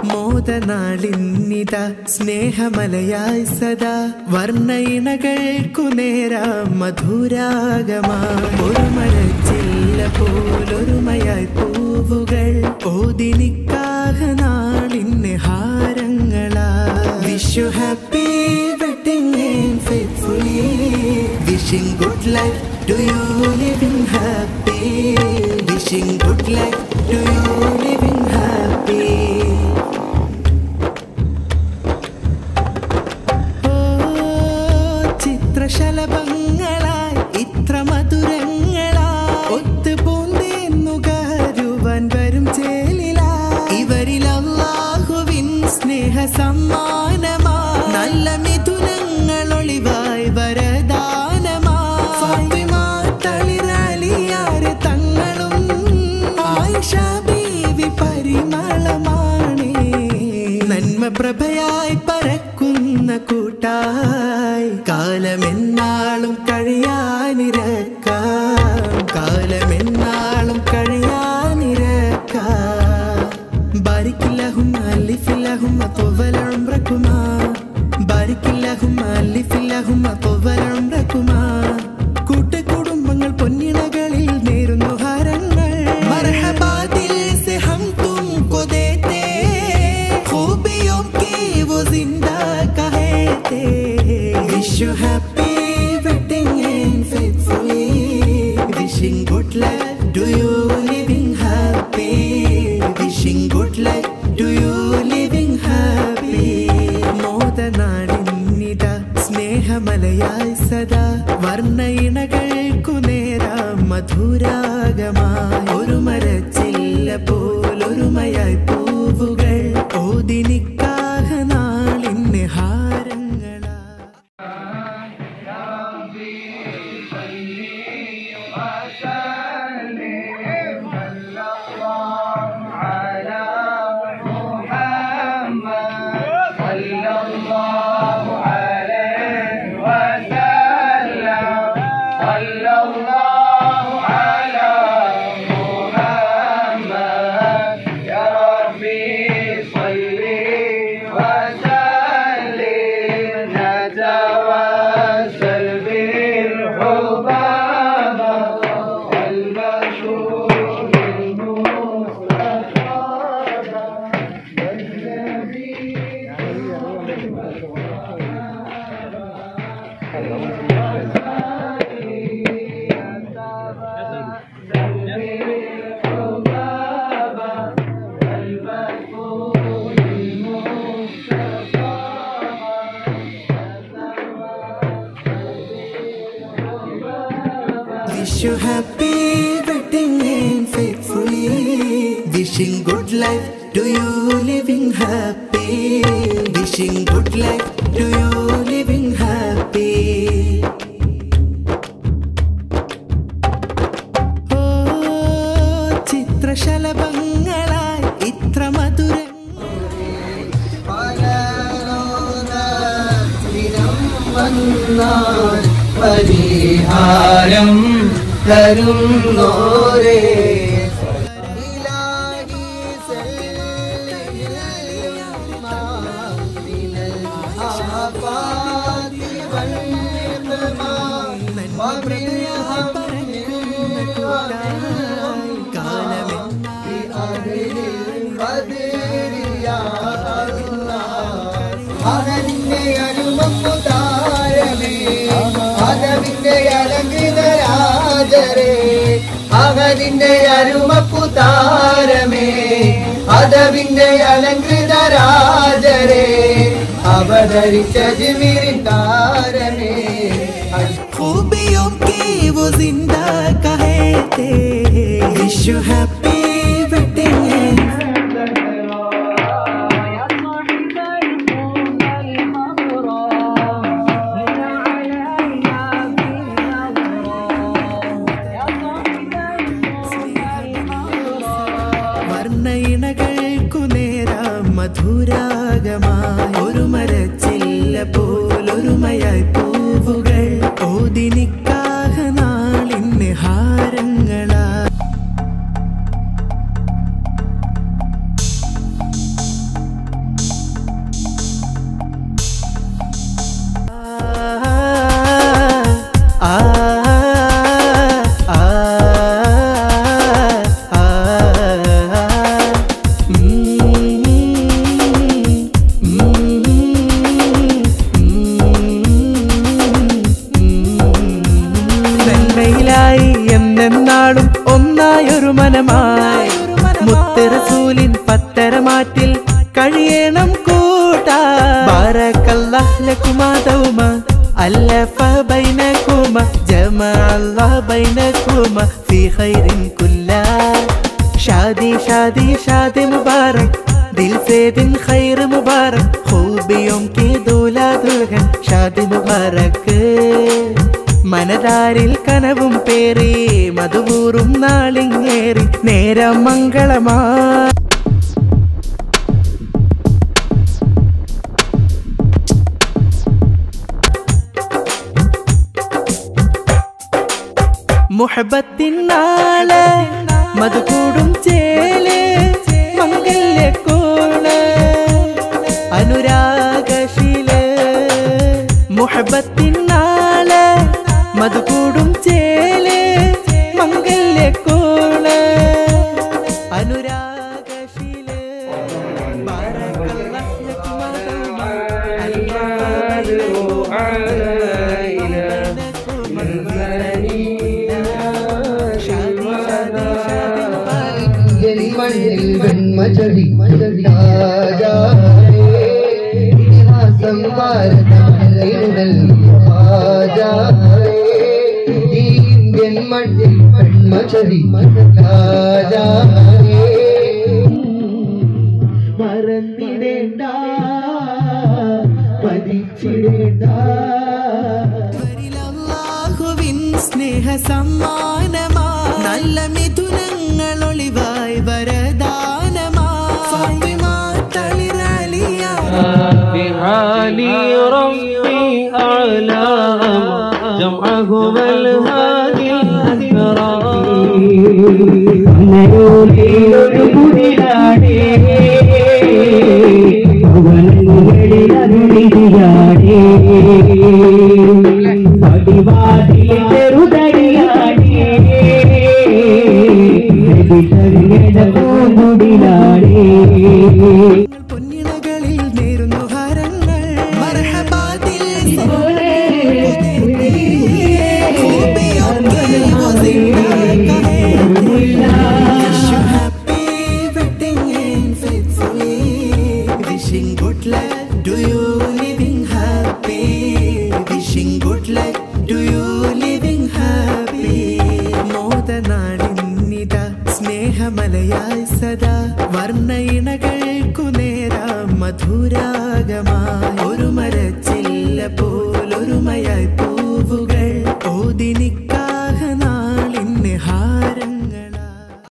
മോദനാളിന്നിത സ്നേഹമലയായി സദാ വർണ്ണയിണകൾക്കു നേരാം മധുരാഗമാ ഒരു മരച്ചില്ല പോലൊരുമയായി പൂവുകൾ ഓതിനിക്കാഹ നാളിന് ഹാരങ്ങളാ wish you happy wedding faithfully wishing good life to you living happy wishing good life to you living happy ഓ ചിത്രശലഭങ്ങളായി ഇത്ര മധുരങ്ങളായി ഒത്തു പൂന്തേന്നുകരുവാൻ വരും ചേലില ഇവരിൽ അള്ളാഹുവിൻ സ്നേഹ സമ്മാനമാ നല്ല മിഥുനങ്ങൾ ഒളിവായി വരദാനമായി ഫാത്തിമ തളിരലിയാറ് തങ്ങളും ആയിഷ ബീവി പരിമളമാണേ നന്മ പ്രഭയായി പരക്കുന്ന കൂട്ടായി കാലമെന്നാളും കഴിയാനിരക്കാം കാലമെന്നാളും കഴിയാനിരക്കാം بارك اللهم ألف اللهم طول عمركما بارك اللهم ألف اللهم طول عمركما കൂട്ടുകുടുംബങ്ങൾ പൊന്നിണകളിൽ നേരുന്നു ഹാരങ്ങൾ മർഹബാദിൽ से हम तुमको देते खूबियों की वो जिंदा कहते wish you happy wedding and faithfully wishing good luck to you living happy wishing good luck to you living happy മോദനാടിന്നിത സ്നേഹമലയായി സദാ വർണ്ണയിണകൾക്കു നേരാം മധുരാഗമായി ഒരു മരച്ചില്ല പോലൊരുമയായി പൂവുകൾ ഓതിനിക്കാഹ നാളിന് ഹാരങ്ങളാ Wish you happy wedding and faithfully. Wishing good life to you living happy. Wishing good life to you living happy. ഓ ചിത്രശലഭങ്ങളായി ഇത്ര മധുരം പരിഹാരം തരുന്നോരേ മകനിന്റെ അനുമപ്പു താരമേ മകവിന്റെ അലങ്കൃത രാജരേ മകനിന്റെ അരുമപ്പു താരമേ അതവിന്റെ അലങ്കൃത രാജരേ അവതരിച്ച ജിമിരിൻ താരമേ खूबियों की वो जिंदा कहते विश यू हैप्पी वेडिंग വർണ്ണയിണകൾക്കു നേരാം മധുരാഗമായി ഒരു മരച്ചില്ല പോലൊരുമയായി പൂവുകൾ ഓതിനിക്കാഹ നാളിന് ഹാരങ്ങളാ ഒന്നായൊരു മനമായി മുത്തറസൂലിൻ പത്തരമാറ്റിൽ കഴിയണം കൂട്ടാ ബാരക്കല്ലാഹ്ലക്കുമാതവുമ അല്ലഫ ബൈനകുമ ജമഅ അല്ലാഹ് ബൈനകുമ ഫീ ഖൈറിൻ കുല്ലാ शादी शादी शादी मुबारक दिल से दिन खैर मुबारक खूबियों की दूल्हा दुल्हन शादी മുബാരക് മനതാരിൽ കനവും പേറി മധുപൂറും നാളിങ്ങേറി നേരം മംഗളമാ മുഹബത്തിനാള് മധുകൂടും ചേല് മംഗല്യക്കോള് അനുരാഗശീല് മുഹബത്തിനാള് മധുകൂടും ചേല് മംഗല്യക്കോള് അനുരാഗശീല് ബാരക്കല്ലാഹ് ലക്കുമാ തൗബ. മണ്ണിൽ വെൺമചടി രാജാവേ ഇതിഹാസം ഭാരതമലയുടൽ രാജാവേ ഈ ഇന്ത്യൻ മണ്ണിൽ വെൺമചടി രാജാവേ മറന്നിടേണ്ട പതിച്ചിടേണ്ട വരിലല്ലാഹുവിൻ സ്നേഹ സമ്മാനമാ നല്ല മിഥുനങ്ങൾ ഒളിവായി വരദാനമാ ഫാത്തിമ തളിരലിയ بحالي ربي أعلى جمعه والهادي പൊന്നിണകളിൽ നേരുന്നു ഹാരങ്ങൾ മർഹബാദിൽ Wishing good luck, do you living happy? Wishing good luck, do you living happy? മോദനാളിന്നിത സ്നേഹമലയായി സദാ വർണ്ണ ഇണകൾക്കു നേരാം മധുരാഗമായി ഒരു മരച്ചില്ല പോലൊരുമയായി